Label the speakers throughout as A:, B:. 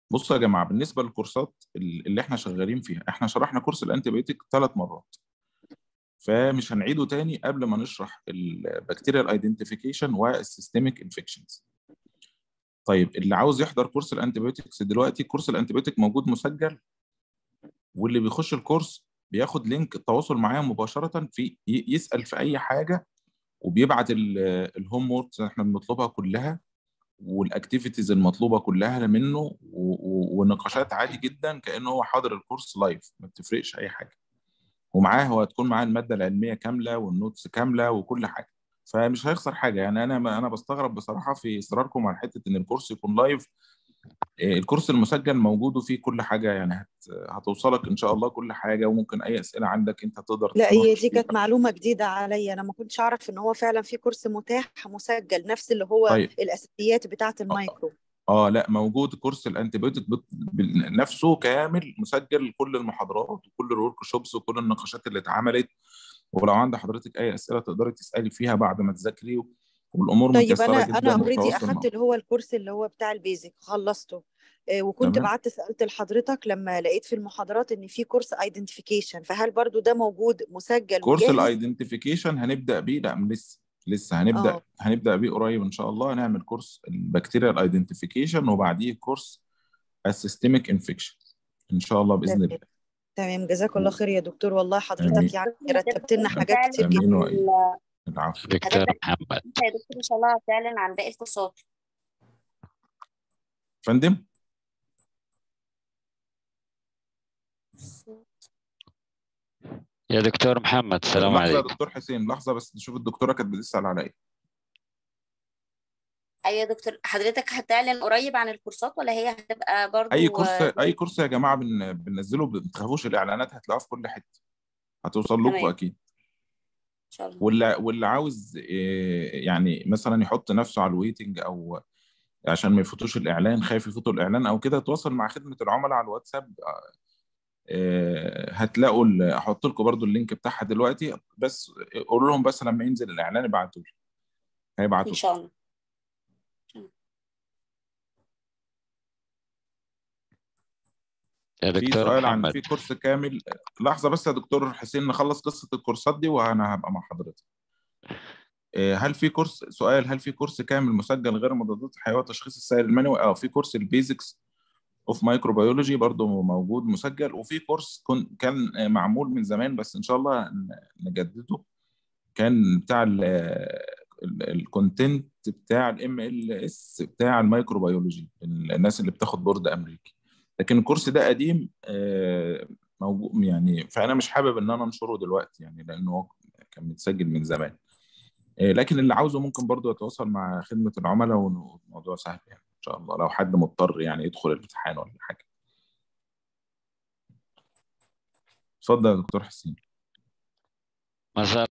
A: بصوا يا جماعه بالنسبه للكورسات اللي احنا شغالين فيها احنا شرحنا كورس الانتيبيوتيك ثلاث مرات فمش هنعيده تاني قبل ما نشرح البكتيريال ايدنتيفيكيشن والسيستميك انفكشنز طيب اللي عاوز يحضر كورس الانتيبيوتكس دلوقتي كورس الانتيبيوتيك موجود مسجل واللي بيخش الكورس بياخد لينك التواصل معايا مباشره في يسال في اي حاجه وبيبعت الهوم ووركس اللي احنا بنطلبها كلها والاكتيفيتيز المطلوبه كلها منه ونقاشات عادي جدا كانه هو حاضر الكورس لايف ما بتفرقش اي حاجه ومعاه هو هتكون معاه الماده العلميه كامله والنوتس كامله وكل حاجه فمش هيخسر حاجه يعني انا انا بستغرب بصراحه في اصراركم على حته ان الكورس يكون لايف الكورس المسجل موجود وفيه كل حاجه يعني هت... هتوصلك ان شاء الله كل حاجه وممكن اي اسئله عندك انت تقدر
B: لا هي دي كانت معلومه جديده عليا انا ما كنتش اعرف ان هو فعلا في كورس متاح مسجل نفس اللي هو طيب. الاساسيات بتاعه المايكرو
A: اه لا موجود كورس الانتيبيوتيك نفسه كامل مسجل كل المحاضرات وكل الورك شوبس وكل النقاشات اللي اتعملت ولو عند حضرتك اي اسئله تقدري تسالي فيها بعد ما تذاكري والامور
B: طيب متيسره انا جدا انا اوريدي اخدت اللي هو الكورس اللي هو بتاع البيزك خلصته وكنت بعت سالت لحضرتك لما لقيت في المحاضرات ان في كورس ايدنتيفيكيشن فهل برضو ده موجود مسجل
A: كورس الايدنتيفيكيشن هنبدا بيه لا لسه لسه هنبدا أوه. هنبدا بيه قريب ان شاء الله هنعمل كورس البكتيريال ايدنتيفيكيشن وبعديه كورس السيستميك انفكشن ان شاء الله باذن الله
B: تمام جزاك الله خير يا دكتور والله حضرتك يعني رتبت لنا حاجات كتير جدا
A: العفو
C: دكتور محمد
D: يا دكتور ان شاء الله هتعلن عن باقي الكورسات
A: فندم
C: يا دكتور محمد السلام عليكم
A: لحظه يا دكتور حسين لحظه بس نشوف الدكتوره كانت بتسال عليا
D: ايوه يا دكتور حضرتك هتعلن قريب عن الكورسات ولا هي هتبقى برضو
A: اي كورس اي كورس يا جماعه بن... بننزله ما تخافوش الاعلانات هتلاقوها في كل حته هتوصل لكم اكيد
D: ان شاء الله
A: واللي واللي عاوز يعني مثلا يحط نفسه على الويتنج او عشان ما يفوتوش الاعلان خايف يفوتوا الاعلان او كده تواصل مع خدمه العملاء على الواتساب هتلاقوا احط لكم برضو اللينك بتاعها دلوقتي بس قولوا لهم بس لما ينزل الاعلان ابعتوا لي هيبعتوا
D: ان شاء الله
C: يا
A: في
C: دكتور
A: سؤال عن
C: محمد
A: في كورس كامل لحظه بس يا دكتور حسين نخلص قصه الكورسات دي وانا هبقى مع حضرتك هل في كورس سؤال هل في كورس كامل مسجل غير مضادات الحيويه وتشخيص السائل المنوي اه في كورس البيزكس اوف مايكروبيولوجي برضه موجود مسجل وفي كورس كان معمول من زمان بس ان شاء الله نجدده كان بتاع الكونتنت بتاع الام ال اس بتاع الميكروبيولوجي الناس اللي بتاخد بورد امريكي لكن الكورس ده قديم موجود يعني فانا مش حابب ان انا انشره دلوقتي يعني لانه هو كان متسجل من زمان لكن اللي عاوزه ممكن برضه يتواصل مع خدمه العملاء والموضوع سهل يعني ان شاء الله لو حد مضطر يعني يدخل الامتحان ولا حاجه اتفضل يا دكتور حسين
C: مساء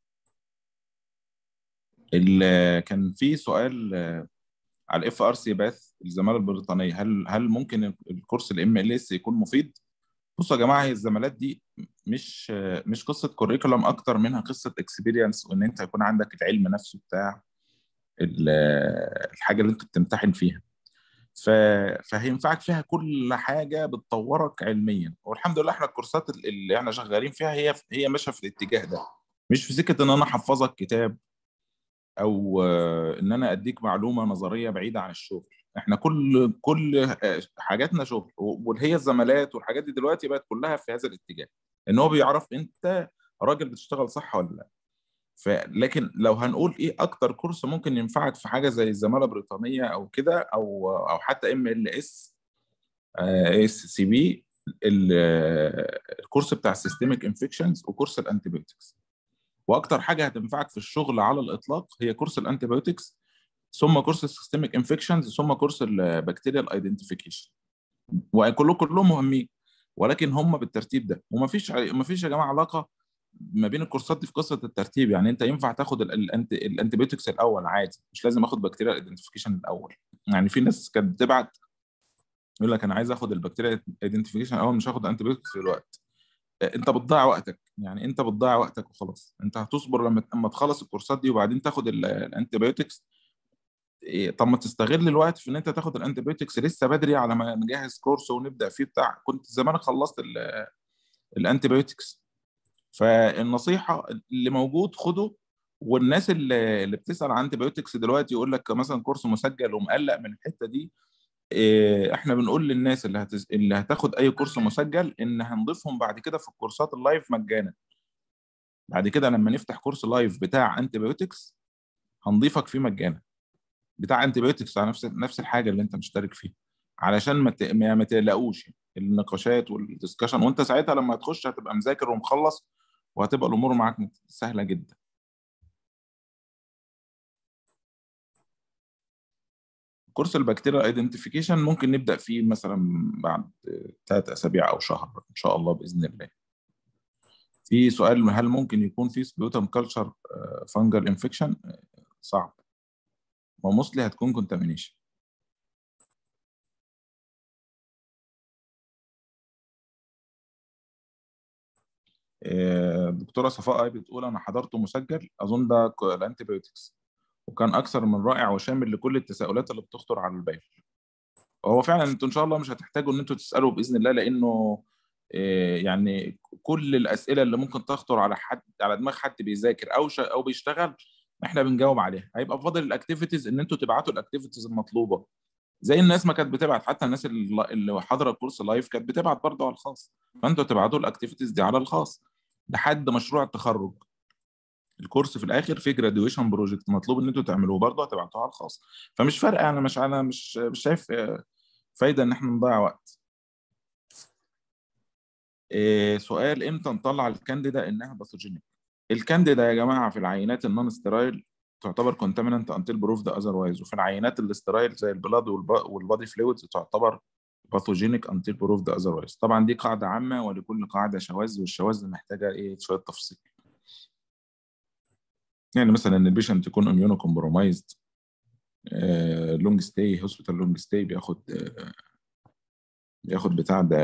A: كان في سؤال على الاف ار سي باث الزماله البريطانيه هل هل ممكن الكورس الام ال اس يكون مفيد؟ بصوا يا جماعه هي الزمالات دي مش مش قصه كوريكولم اكتر منها قصه اكسبيرينس وان انت يكون عندك العلم نفسه بتاع الحاجه اللي انت بتمتحن فيها ف... فهينفعك فيها كل حاجه بتطورك علميا والحمد لله احنا الكورسات اللي احنا شغالين فيها هي هي ماشيه في الاتجاه ده مش في سكه ان انا احفظك كتاب او ان انا اديك معلومه نظريه بعيده عن الشغل احنا كل كل حاجاتنا شغل وهي الزمالات والحاجات دي دلوقتي بقت كلها في هذا الاتجاه ان هو بيعرف انت راجل بتشتغل صح ولا لا فلكن لو هنقول ايه اكتر كورس ممكن ينفعك في حاجه زي الزماله البريطانيه او كده او او حتى ام ال اس اس سي بي الكورس بتاع السيستميك انفكشنز وكورس الانتيبيوتكس واكتر حاجه هتنفعك في الشغل على الاطلاق هي كورس الانتيبيوتكس ثم كورس السيستميك انفكشنز ثم كورس البكتيريال ايدنتيفيكيشن وكلهم كلهم مهمين ولكن هم بالترتيب ده وما فيش ما فيش يا جماعه علاقه ما بين الكورسات دي في قصه الترتيب يعني انت ينفع تاخد الانتيبيوتكس الاول عادي مش لازم اخد بكتيريال ايدنتيفيكيشن الاول يعني في ناس كانت بتبعت يقول لك انا عايز اخد البكتيريال ايدنتيفيكيشن الاول مش هاخد انتيبيوتكس دلوقتي انت بتضيع وقتك يعني انت بتضيع وقتك وخلاص انت هتصبر لما لما تخلص الكورسات دي وبعدين تاخد الانتيبيوتكس إيه طب ما تستغل الوقت في ان انت تاخد الانتيبيوتكس لسه بدري على ما نجهز كورس ونبدا فيه بتاع كنت زمانك خلصت الانتيبيوتكس فالنصيحه اللي موجود خده والناس اللي, اللي بتسال عن انتيبيوتكس دلوقتي يقول لك مثلا كورس مسجل ومقلق من الحته دي إيه احنا بنقول للناس اللي هتز... اللي هتاخد اي كورس مسجل ان هنضيفهم بعد كده في الكورسات اللايف مجانا بعد كده لما نفتح كورس لايف بتاع انتيبيوتكس هنضيفك فيه مجانا بتاع انتيبيوتكس على نفس نفس الحاجه اللي انت مشترك فيها علشان ما ت... ما تقلقوش النقاشات والدسكشن وانت ساعتها لما تخش هتبقى مذاكر ومخلص وهتبقى الامور معاك سهله جدا كورس البكتيريا ايدنتيفيكيشن ممكن نبدا فيه مثلا بعد ثلاث اسابيع او شهر ان شاء الله باذن الله في سؤال هل ممكن يكون في سبيوتم كلتشر فانجل انفكشن صعب وموستلي هتكون كونتامينيشن دكتوره صفاء بتقول انا حضرته مسجل اظن ده الانتيبيوتكس وكان اكثر من رائع وشامل لكل التساؤلات اللي بتخطر على البال هو فعلا انتوا ان شاء الله مش هتحتاجوا ان انتوا تسالوا باذن الله لانه يعني كل الاسئله اللي ممكن تخطر على حد على دماغ حد بيذاكر او او بيشتغل احنا بنجاوب عليها هيبقى فاضل الاكتيفيتيز ان انتوا تبعتوا الاكتيفيتيز المطلوبه زي الناس ما كانت بتبعت حتى الناس اللي حاضره الكورس لايف كانت بتبعت برضه على الخاص فانتوا تبعتوا الاكتيفيتيز دي على الخاص لحد مشروع التخرج الكورس في الاخر في جراديويشن بروجكت مطلوب ان انتوا تعملوه برضه هتبعتوه على الخاص فمش فارقه انا مش انا مش مش شايف فايده ان احنا نضيع وقت إيه سؤال امتى نطلع الكانديدا انها باثوجينيك الكانديدا يا جماعه في العينات النون سترايل تعتبر كونتامينانت انتل بروفد اذروايز وفي العينات الاسترايل زي البلاد والبادي فلويدز تعتبر باثوجينيك انتل بروفد اذروايز طبعا دي قاعده عامه ولكل قاعده شواذ والشواذ محتاجه ايه شويه تفصيل يعني مثلا ان البيشنت يكون اميونو كومبرومايزد لونج ستاي هوسبيتال لونج ستاي بياخد آه بياخد بتاع ده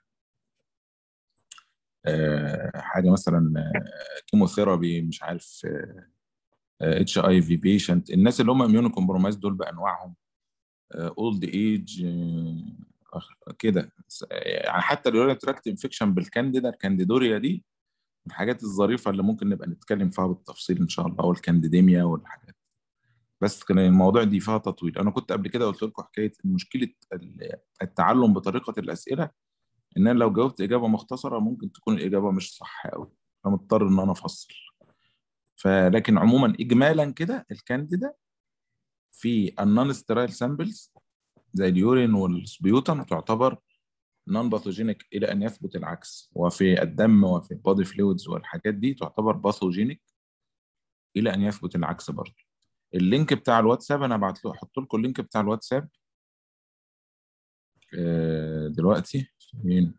A: آه حاجه مثلا كيموثيرابي مش عارف اتش اي في بيشنت الناس اللي هم اميونو كومبرومايز دول بانواعهم اولد ايج كده يعني حتى اليورين تراكت انفكشن بالكانديدا الكانديدوريا دي من الحاجات الظريفه اللي ممكن نبقى نتكلم فيها بالتفصيل ان شاء الله والكانديديميا والحاجات بس كان الموضوع دي فيها تطويل انا كنت قبل كده قلت لكم حكايه مشكله التعلم بطريقه الاسئله ان انا لو جاوبت اجابه مختصره ممكن تكون الاجابه مش صح قوي فمضطر ان انا افصل فلكن عموما اجمالا كده الكانديدا في النون سترايل سامبلز زي اليورين والسبيوتم تعتبر نون باثوجينيك الى ان يثبت العكس وفي الدم وفي البادي فلويدز والحاجات دي تعتبر باثوجينيك الى ان يثبت العكس برضه اللينك بتاع الواتساب انا ابعت له احط لكم اللينك بتاع الواتساب دلوقتي فين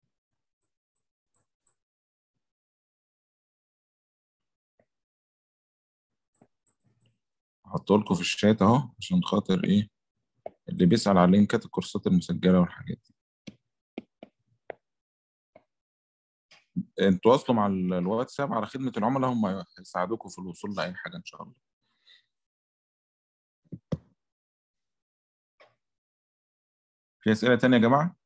A: احطه لكم في الشات اهو عشان خاطر ايه اللي بيسأل على لينكات الكورسات المسجلة والحاجات دي انتوا تواصلوا مع الواتساب على خدمة العملاء هم هيساعدوكم في الوصول لأي حاجة إن شاء الله في أسئلة تانية يا جماعة؟